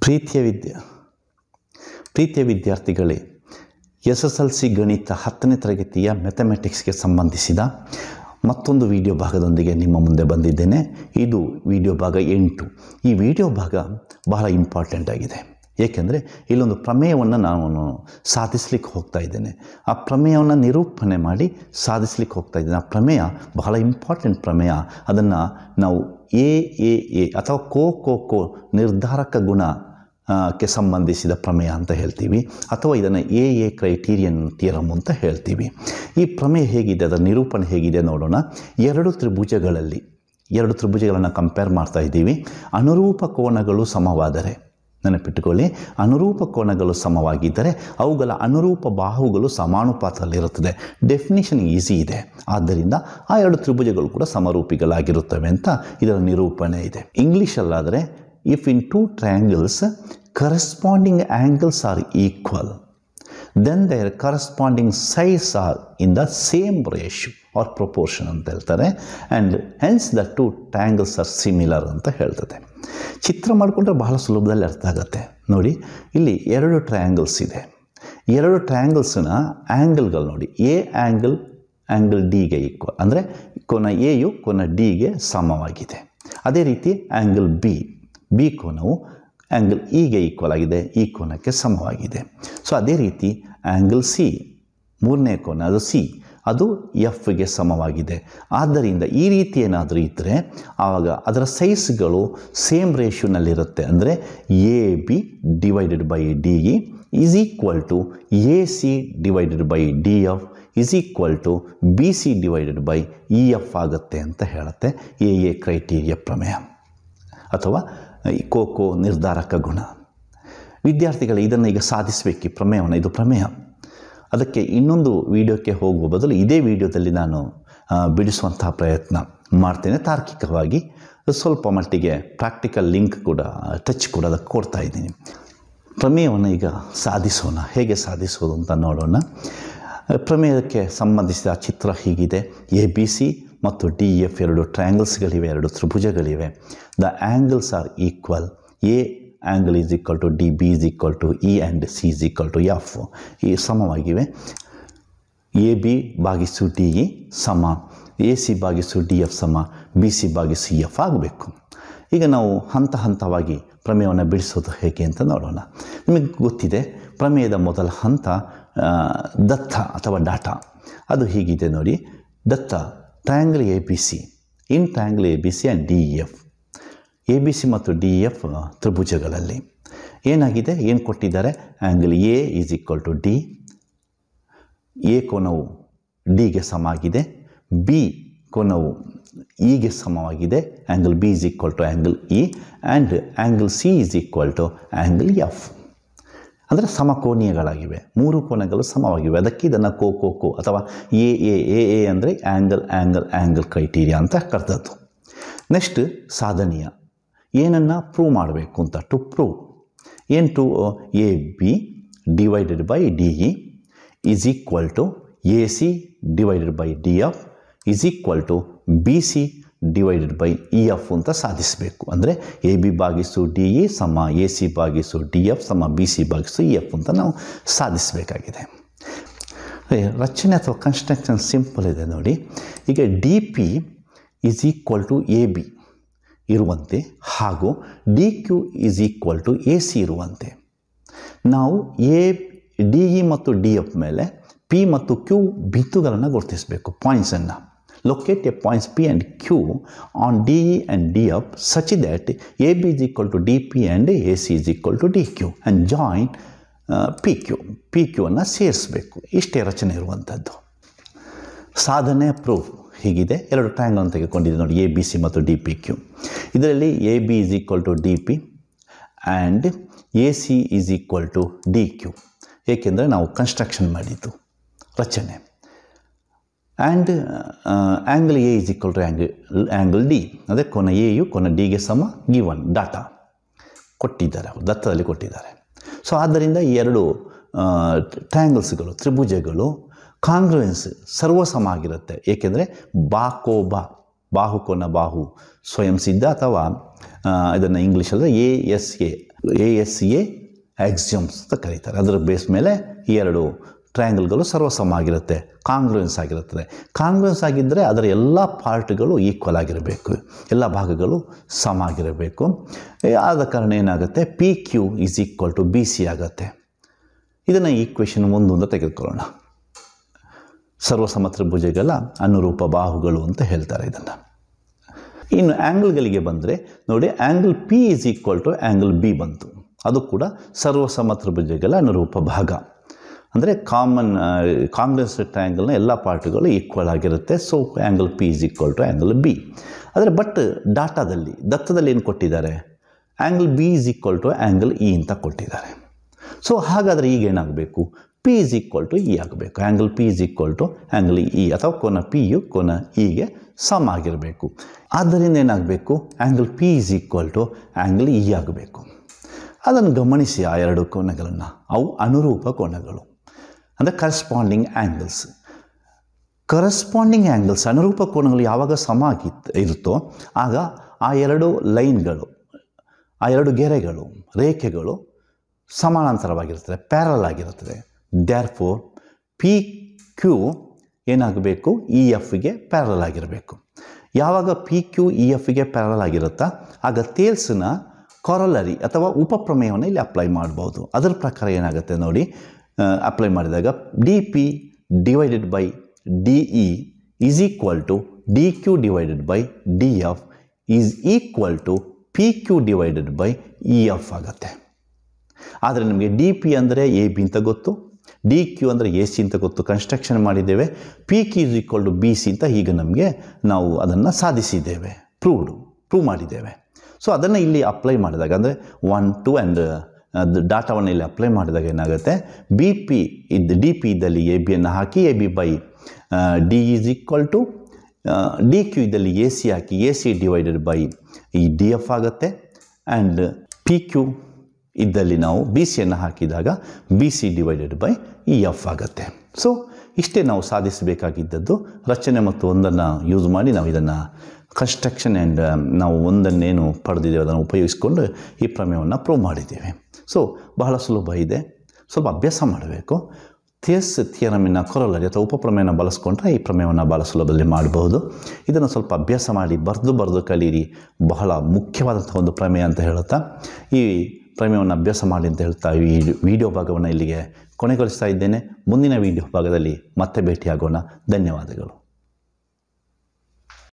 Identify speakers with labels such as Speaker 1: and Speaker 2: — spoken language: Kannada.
Speaker 1: ಪ್ರೀತಿಯ ವಿದ್ಯಾ ಪ್ರೀತಿಯ ವಿದ್ಯಾರ್ಥಿಗಳೇ ಎಸ್ ಎಸ್ ಎಲ್ ಸಿ ಗಣಿತ ಹತ್ತನೇ ತರಗತಿಯ ಮ್ಯಾಥಮೆಟಿಕ್ಸ್ಗೆ ಸಂಬಂಧಿಸಿದ ಮತ್ತೊಂದು ವಿಡಿಯೋ ಭಾಗದೊಂದಿಗೆ ನಿಮ್ಮ ಮುಂದೆ ಬಂದಿದ್ದೇನೆ ಇದು ವಿಡಿಯೋ ಭಾಗ ಎಂಟು ಈ ವಿಡಿಯೋ ಭಾಗ ಬಹಳ ಇಂಪಾರ್ಟೆಂಟ್ ಆಗಿದೆ ಏಕೆಂದರೆ ಇಲ್ಲೊಂದು ಪ್ರಮೇಯವನ್ನು ನಾನು ಸಾಧಿಸ್ಲಿಕ್ಕೆ ಹೋಗ್ತಾ ಇದ್ದೇನೆ ಆ ಪ್ರಮೇಯವನ್ನು ನಿರೂಪಣೆ ಮಾಡಿ ಸಾಧಿಸ್ಲಿಕ್ಕೆ ಹೋಗ್ತಾ ಇದ್ದೇನೆ ಆ ಪ್ರಮೇಯ ಬಹಳ ಇಂಪಾರ್ಟೆಂಟ್ ಪ್ರಮೇಯ ಅದನ್ನು ನಾವು ಎ ಎ ಎ ಅಥವಾ ಕೋ ಕೋ ಕೋ ನಿರ್ಧಾರಕ ಗುಣ ಆ, ಕ್ಕೆ ಸಂಬಂಧಿಸಿದ ಪ್ರಮೇಯ ಅಂತ ಹೇಳ್ತೀವಿ ಅಥವಾ ಇದನ್ನು ಎ ಎ ಕ್ರೈಟೀರಿಯನ್ ಥಿಯರಮ್ ಅಂತ ಹೇಳ್ತೀವಿ ಈ ಪ್ರಮೇಯ ಹೇಗಿದೆ ಅದರ ನಿರೂಪಣೆ ಹೇಗಿದೆ ನೋಡೋಣ ಎರಡು ತ್ರಿಭುಜಗಳಲ್ಲಿ ಎರಡು ತ್ರಿಭುಜಗಳನ್ನು ಕಂಪೇರ್ ಮಾಡ್ತಾ ಇದ್ದೀವಿ ಅನುರೂಪ ಕೋನಗಳು ಸಮವಾದರೆ ನೆನಪಿಟ್ಟುಕೊಳ್ಳಿ ಅನುರೂಪ ಕೋನಗಳು ಸಮವಾಗಿದ್ದರೆ ಅವುಗಳ ಅನುರೂಪ ಬಾಹುಗಳು ಸಮಾನುಪಾತದಲ್ಲಿರುತ್ತದೆ ಡೆಫಿನಿಷನ್ ಈಸಿ ಇದೆ ಆದ್ದರಿಂದ ಆ ಎರಡು ತ್ರಿಭುಜಗಳು ಕೂಡ ಸಮರೂಪಿಗಳಾಗಿರುತ್ತವೆ ಅಂತ ಇದರ ನಿರೂಪಣೆ ಇದೆ ಇಂಗ್ಲೀಷಲ್ಲಾದರೆ if in two triangles corresponding angles are equal then their corresponding sides are in the same ratio or proportion ಅಂತ ಹೇಳ್ತಾರೆ and hence the two triangles are similar ಅಂತ ಹೇಳ್ತದೆ ಚಿತ್ರ ಮಾಡಿಕೊಂಡ್ರೆ ಬಹಳ ಸುಲಭದಲ್ಲಿ ಅರ್ಥ ಆಗುತ್ತೆ ನೋಡಿ ಇಲ್ಲಿ ಎರಡು ಟ್ರಯಾಂಗಲ್ಸ್ ಇದೆ ಎರಡು ಟ್ರಯಾಂಗಲ್ಸ್ನ ಆ್ಯಂಗಲ್ಗಳು ನೋಡಿ ಎ ಆ್ಯಂಗಲ್ ಆ್ಯಂಗಲ್ ಡಿಗೆ ಈಕ್ವಲ್ ಅಂದರೆ ಕೋನ ಎಯು ಕೋನ ಡಿಗೆ ಸಮವಾಗಿದೆ ಅದೇ ರೀತಿ ಆ್ಯಂಗಲ್ ಬಿ ಬಿ ಕೋನವು ಆ್ಯಂಗಲ್ ಇಗೆ ಈಕ್ವಲ್ ಆಗಿದೆ ಈ ಕೋನಕ್ಕೆ ಸಮವಾಗಿದೆ ಸೊ ಅದೇ ರೀತಿ ಆ್ಯಂಗಲ್ ಸಿ ಮೂರನೇ ಕೋನ ಅದು ಸಿ ಅದು ಎಫ್ಗೆ ಸಮವಾಗಿದೆ ಆದ್ದರಿಂದ ಈ ರೀತಿ ಏನಾದರೂ ಇದ್ದರೆ ಆವಾಗ ಅದರ ಸೈಜ್ಗಳು ಸೇಮ್ ರೇಷ್ಯೂನಲ್ಲಿರುತ್ತೆ ಅಂದರೆ A B divided by D E is equal to A C divided by D F is equal to B C divided by E F ಆಗುತ್ತೆ ಅಂತ ಹೇಳುತ್ತೆ ಎ ಎ ಕ್ರೈಟೀರಿಯಾ ಪ್ರಮೇಯ ಅಥವಾ ಈ ಕೋಕೋ ನಿರ್ಧಾರಕ ಗುಣ ವಿದ್ಯಾರ್ಥಿಗಳು ಇದನ್ನು ಈಗ ಸಾಧಿಸಬೇಕು ಈ ಪ್ರಮೇಯವನ್ನು ಇದು ಪ್ರಮೇಯ ಅದಕ್ಕೆ ಇನ್ನೊಂದು ವಿಡಿಯೋಕ್ಕೆ ಹೋಗುವ ಬದಲು ಇದೇ ವಿಡಿಯೋದಲ್ಲಿ ನಾನು ಆ, ಬಿಡಿಸುವಂತಹ ಪ್ರಯತ್ನ ಮಾಡ್ತೇನೆ ತಾರ್ಕಿಕವಾಗಿ ಸ್ವಲ್ಪ ಮಟ್ಟಿಗೆ ಪ್ರಾಕ್ಟಿಕಲ್ ಲಿಂಕ್ ಕೂಡ ಟಚ್ ಕೂಡ ಅದಕ್ಕೆ ಕೊಡ್ತಾ ಇದ್ದೀನಿ ಪ್ರಮೇಯವನ್ನು ಈಗ ಸಾಧಿಸೋಣ ಹೇಗೆ ಸಾಧಿಸೋದು ಅಂತ ನೋಡೋಣ ಪ್ರಮೇಯಕ್ಕೆ ಸಂಬಂಧಿಸಿದ ಚಿತ್ರ ಹೀಗಿದೆ ಎ ಬಿ ಸಿ ಮತ್ತು ಡಿ ಎಫ್ ಎರಡು ಟ್ರಯಾಂಗಲ್ಸ್ಗಳಿವೆ ಎರಡು ತ್ರಿಭುಜಗಳಿವೆ the angles are equal A angle is equal to D B is equal to E and C is equal to F ಈ ಸಮವಾಗಿವೆ ಎ ಬಿ ಭಾಗಿಸು ಡಿ ಇ ಸಮ ಎ ಸಿ ಭಾಗಿಸು ಡಿ ಎಫ್ ಸಮ ಬಿ ಸಿ ಭಾಗಿಸು ಇ ಎಫ್ ಆಗಬೇಕು ಈಗ ನಾವು ಹಂತ ಹಂತವಾಗಿ ಪ್ರಮೇಯವನ್ನು ಬಿಡಿಸೋದು ಹೇಗೆ ಅಂತ ನೋಡೋಣ ನಿಮಗೆ ಗೊತ್ತಿದೆ ಪ್ರಮೇಯದ ಮೊದಲ ಹಂತ ಆ, ದತ್ತ ಅಥವಾ ಡಾಟಾ ಅದು ಹೀಗಿದೆ ನೋಡಿ ದತ್ತ triangle A B C in triangle A B C and D E F A B C ಮತ್ತು ಡಿ ಎಫ್ ತ್ರಿಭುಜಗಳಲ್ಲಿ ಏನಾಗಿದೆ ಏನು ಕೊಟ್ಟಿದ್ದಾರೆ angle A is equal to D A ಕೋನವು ಡಿಗೆ ಸಮ ಆಗಿದೆ ಬಿ ಕೋನವು ಇಗೆ ಸಮವಾಗಿದೆ angle B is equal to angle E and angle C is equal to angle F ಅಂದರೆ ಸಮಕೋನೀಯಗಳಾಗಿವೆ ಮೂರು ಕೋನಗಳು ಸಮವಾಗಿವೆ ಅದಕ್ಕೆ ಇದನ್ನು ಕೋ ಕೋ ಕೋ ಅಥವಾ ಎ ಎ ಎ ಎ ಅಂದರೆ ಆ್ಯಂಗಲ್ ಆ್ಯಂಗಲ್ ಆ್ಯಂಗಲ್ ಕ್ರೈಟೀರಿಯಾ ಅಂತ ಕರೆದದ್ದು ನೆಕ್ಸ್ಟ್ ಸಾಧನೀಯ ಏನನ್ನು ಪ್ರೂವ್ ಮಾಡಬೇಕು ಅಂತ ಟು ಪ್ರೂವ್ ಏನು to A B divided by D E is equal to A C divided by D F is equal to B C divided by E F ಅಂತ ಸಾಧಿಸಬೇಕು ಅಂದರೆ ಎ ಬಿ ಭಾಗಿಸು ಡಿ ಇ ಸಮ ಎ ಸಿ ಭಾಗಿಸು ಡಿ ಎಫ್ ಸಮ ಬಿ ಸಿ ಭಾಗಿಸು ಇ ಎಫ್ ಅಂತ ನಾವು ಸಾಧಿಸಬೇಕಾಗಿದೆ ಅದೇ ರಚನೆ ಅಥವಾ ಕನ್ಸ್ಟ್ರಕ್ಷನ್ ಸಿಂಪಲ್ ಇದೆ ನೋಡಿ ಈಗ D P is equal to A B ಇರುವಂತೆ ಹಾಗೂ D Q is equal to A C ಇರುವಂತೆ ನಾವು ಎ ಡಿ ಇ ಮತ್ತು ಡಿ ಎಫ್ ಮೇಲೆ ಪಿ ಮತ್ತು ಕ್ಯೂ ಬಿಂದುಗಳನ್ನು ಗುರುತಿಸಬೇಕು ಪಾಯಿಂಟ್ಸನ್ನು locate a points P and Q on D E and D F such that A B is equal to D P and A C is equal to D Q and join P Q P Q ಅನ್ನು ಸೇರಿಸಬೇಕು ಇಷ್ಟೇ ರಚನೆ ಇರುವಂಥದ್ದು ಸಾಧನೆ ಪ್ರೂಫ್ ಹೀಗಿದೆ ಎರಡು ಟ್ರಯಾಂಗಲ್ ತೆಗೆದುಕೊಂಡಿದೆ ನೋಡಿ ಎ ಬಿ ಸಿ ಮತ್ತು ಡಿ ಪಿ ಕ್ಯೂ ಇದರಲ್ಲಿ A B is equal to D P and A C is equal to D Q ಏಕೆಂದರೆ ನಾವು ಕನ್ಸ್ಟ್ರಕ್ಷನ್ ಮಾಡಿದ್ದು ರಚನೆ and angle A is equal to angle angle D ಅದೇ ಕೊನ ಎಯು ಕೊನ ಡಿಗೆ ಸಮ ಗಿವನ್ ಡಾಟಾ ಕೊಟ್ಟಿದ್ದಾರೆ ಅವರು ದತ್ತದಲ್ಲಿ ಕೊಟ್ಟಿದ್ದಾರೆ ಸೊ ಆದ್ದರಿಂದ ಈ ಎರಡು ಟ್ರಯಾಂಗಲ್ಸ್ಗಳು ತ್ರಿಭುಜಗಳು ಕಾಂಗ್ರುವೆನ್ಸ್ ಸರ್ವಸಮ ಆಗಿರುತ್ತೆ ಏಕೆಂದರೆ ಬಾ ಕೋ ಬಾ ಬಾಹುಕೋನ ಬಾಹು ಸ್ವಯಂ ಸಿದ್ಧ ಅಥವಾ ಇದನ್ನು ಇಂಗ್ಲೀಷಲ್ಲಿ A S A A S A axioms ಅಂತ ಕರೀತಾರೆ ಅದರ ಬೇಸ್ ಮೇಲೆ ಈ ಎರಡು ಟ್ರಯಾಂಗಲ್ಗಳು ಸರ್ವಸಮ ಆಗಿರುತ್ತೆ ಕಾಂಗ್ರುಯೆನ್ಸ್ ಆಗಿರುತ್ತದೆ ಕಾಂಗ್ರುಯೆನ್ಸ್ ಆಗಿದ್ದರೆ ಅದರ ಎಲ್ಲ ಪಾರ್ಟ್ಗಳು ಈಕ್ವಲ್ ಆಗಿರಬೇಕು ಎಲ್ಲ ಭಾಗಗಳು ಸಮ ಆಗಿರಬೇಕು ಆದ ಕಾರಣ ಏನಾಗುತ್ತೆ P Q is equal to B C ಆಗುತ್ತೆ ಇದನ್ನು ಈಕ್ವೇಷನ್ ಒಂದು ಅಂತ ತೆಗೆದುಕೊಳ್ಳೋಣ ಸರ್ವಸಮ ತ್ರಿಭುಜಗಳ ಅನುರೂಪ ಬಾಹುಗಳು ಅಂತ ಹೇಳ್ತಾರೆ ಇದನ್ನು ಇನ್ನು ಆ್ಯಂಗಲ್ಗಳಿಗೆ ಬಂದರೆ ನೋಡಿ angle P is equal to angle B ಬಂತು ಅದು ಕೂಡ ಸರ್ವಸಮ ತ್ರಿಭುಜಗಳ ಅನುರೂಪ ಭಾಗ ಅಂದರೆ ಕಾಮನ್ ಕಾಂಗ್ರೆಸ್ ಟ್ರಯಾಂಗಲ್ನ ಎಲ್ಲ ಪಾರ್ಟ್ಗಳು ಈಕ್ವಲ್ ಆಗಿರುತ್ತೆ so angle P is equal to angle B ಆದರೆ ಬಟ್ ಡಾಟಾದಲ್ಲಿ ದತ್ತದಲ್ಲಿ ಏನು ಕೊಟ್ಟಿದ್ದಾರೆ angle B is equal to angle E ಅಂತ ಕೊಟ್ಟಿದ್ದಾರೆ ಸೊ ಹಾಗಾದರೆ ಈಗ ಏನಾಗಬೇಕು P is equal to E ಆಗಬೇಕು angle P is equal to angle E ಅಥವಾ ಕೋನ ಪಿ ಯು ಕೋನ ಇಗೆ ಸಮ ಆಗಿರಬೇಕು ಆದ್ದರಿಂದ ಏನಾಗಬೇಕು angle P is equal to angle E ಆಗಬೇಕು ಅದನ್ನು ಗಮನಿಸಿ ಆ ಎರಡು ಕೋನಗಳನ್ನು ಅವು ಅನುರೂಪ ಕೋನಗಳು ಅಂದರೆ ಕರೆಸ್ಪಾಂಡಿಂಗ್ ಆ್ಯಂಗಲ್ಸ್ ಕರೆಸ್ಪಾಂಡಿಂಗ್ ಆ್ಯಂಗಲ್ಸ್ ಅನುರೂಪ ಕೋನಗಳು ಯಾವಾಗ ಸಮ ಆಗಿತ್ತು ಇರುತ್ತೋ ಆಗ ಆ ಎರಡು ಲೈನ್ಗಳು ಆ ಎರಡು ಗೆರೆಗಳು ರೇಖೆಗಳು ಸಮಾನಾಂತರವಾಗಿರ್ತದೆ ಪ್ಯಾರಲ್ ಆಗಿರುತ್ತದೆ ದ್ಯಾರ್ ಫೋರ್ ಪಿ ಕ್ಯೂ ಏನಾಗಬೇಕು ಇ ಎಫ್ಗೆ ಪ್ಯಾರಲ್ ಆಗಿರಬೇಕು ಯಾವಾಗ ಪಿ ಕ್ಯೂ ಇ ಎಫ್ಗೆ ಪ್ಯಾರಲ್ ಆಗಿರುತ್ತಾ ಆಗ ತೇಲ್ಸ್ನ ಕೊರಲರಿ ಅಥವಾ ಉಪಪ್ರಮೇಯವನ್ನು ಇಲ್ಲಿ ಅಪ್ಲೈ ಮಾಡ್ಬೋದು ಅದರ ಪ್ರಕಾರ ಏನಾಗುತ್ತೆ ನೋಡಿ ಅಪ್ಲೈ ಮಾಡಿದಾಗ D P divided by D E is equal to D Q divided by D F is equal to P Q divided by E F ಆಗುತ್ತೆ ಆದರೆ ನಮಗೆ ಡಿ ಪಿ ಅಂದರೆ ಎ ಬಿ ಅಂತ ಗೊತ್ತು ಡಿ ಕ್ಯೂ ಅಂದರೆ ಎ ಸಿ ಅಂತ ಗೊತ್ತು ಕನ್ಸ್ಟ್ರಕ್ಷನ್ ಮಾಡಿದ್ದೇವೆ P Q is equal to B C ಅಂತ ಈಗ ನಮಗೆ ನಾವು ಅದನ್ನು ಸಾಧಿಸಿದ್ದೇವೆ ಪ್ರೂವ್ಡು ಪ್ರೂವ್ ಮಾಡಿದ್ದೇವೆ ಸೊ ಅದನ್ನು ಇಲ್ಲಿ ಅಪ್ಲೈ ಮಾಡಿದಾಗ ಅಂದರೆ ಒನ್ ಟು ಆ್ಯಂಡ್ ಡಾಟಾವನ್ನು ಇಲ್ಲಿ ಅಪ್ಲೈ ಮಾಡಿದಾಗ ಏನಾಗುತ್ತೆ ಬಿ ಪಿ ಇದ್ದು ಡಿ ಪಿ ಇದ್ದಲ್ಲಿ ಎ ಬಿಯನ್ನು ಹಾಕಿ A B by D is equal to D Q ಇದ್ದಲ್ಲಿ ಎ ಸಿ ಹಾಕಿ ಎ ಸಿ ಡಿವೈಡೆಡ್ ಬೈ ಈ ಡಿ ಎಫ್ ಆಗುತ್ತೆ ಆ್ಯಂಡ್ ಪಿ ಕ್ಯೂ ಇದ್ದಲ್ಲಿ ನಾವು ಬಿ ಸಿಯನ್ನು ಹಾಕಿದಾಗ B C divided by E F ಆಗುತ್ತೆ ಸೊ ಇಷ್ಟೇ ನಾವು ಸಾಧಿಸಬೇಕಾಗಿದ್ದದ್ದು ರಚನೆ ಮತ್ತು ಒಂದನ್ನು ಯೂಸ್ ಮಾಡಿ ನಾವು ಇದನ್ನು ಕನ್ಸ್ಟ್ರಕ್ಷನ್ ಆ್ಯಂಡ್ ನಾವು ಒಂದನ್ನೇನು ಪಡೆದಿದ್ದೇವೆ ಅದನ್ನು ಉಪಯೋಗಿಸ್ಕೊಂಡು ಈ ಪ್ರಮೇಯವನ್ನು ಪ್ರೂವ್ ಮಾಡಿದ್ದೇವೆ ಸೊ ಬಹಳ ಸುಲಭ ಇದೆ ಸ್ವಲ್ಪ ಅಭ್ಯಾಸ ಮಾಡಬೇಕು ಥಿಯಸ್ ಥಿಯರಮಿನ ಕೊರಲರಿ ಅಥವಾ ಉಪಪ್ರಮೇಯನ ಬಳಸ್ಕೊಂಡ್ರೆ ಈ ಪ್ರಮೇಯವನ್ನು ಭಾಳ ಸುಲಭದಲ್ಲಿ ಮಾಡಬಹುದು ಇದನ್ನು ಸ್ವಲ್ಪ ಅಭ್ಯಾಸ ಮಾಡಿ ಬರೆದು ಬರೆದು ಕಲೀರಿ ಬಹಳ ಮುಖ್ಯವಾದಂಥ ಒಂದು ಪ್ರಮೇಯ ಅಂತ ಹೇಳುತ್ತಾ ಈ ಪ್ರಮೇಯವನ್ನು ಅಭ್ಯಾಸ ಮಾಡಿ ಅಂತ ಹೇಳ್ತಾ ಈ ವಿಡಿಯೋ ಭಾಗವನ್ನು ಇಲ್ಲಿಗೆ ಕೊನೆಗೊಳಿಸ್ತಾ ಇದ್ದೇನೆ ಮುಂದಿನ ವಿಡಿಯೋ ಭಾಗದಲ್ಲಿ ಮತ್ತೆ ಭೇಟಿಯಾಗೋಣ ಧನ್ಯವಾದಗಳು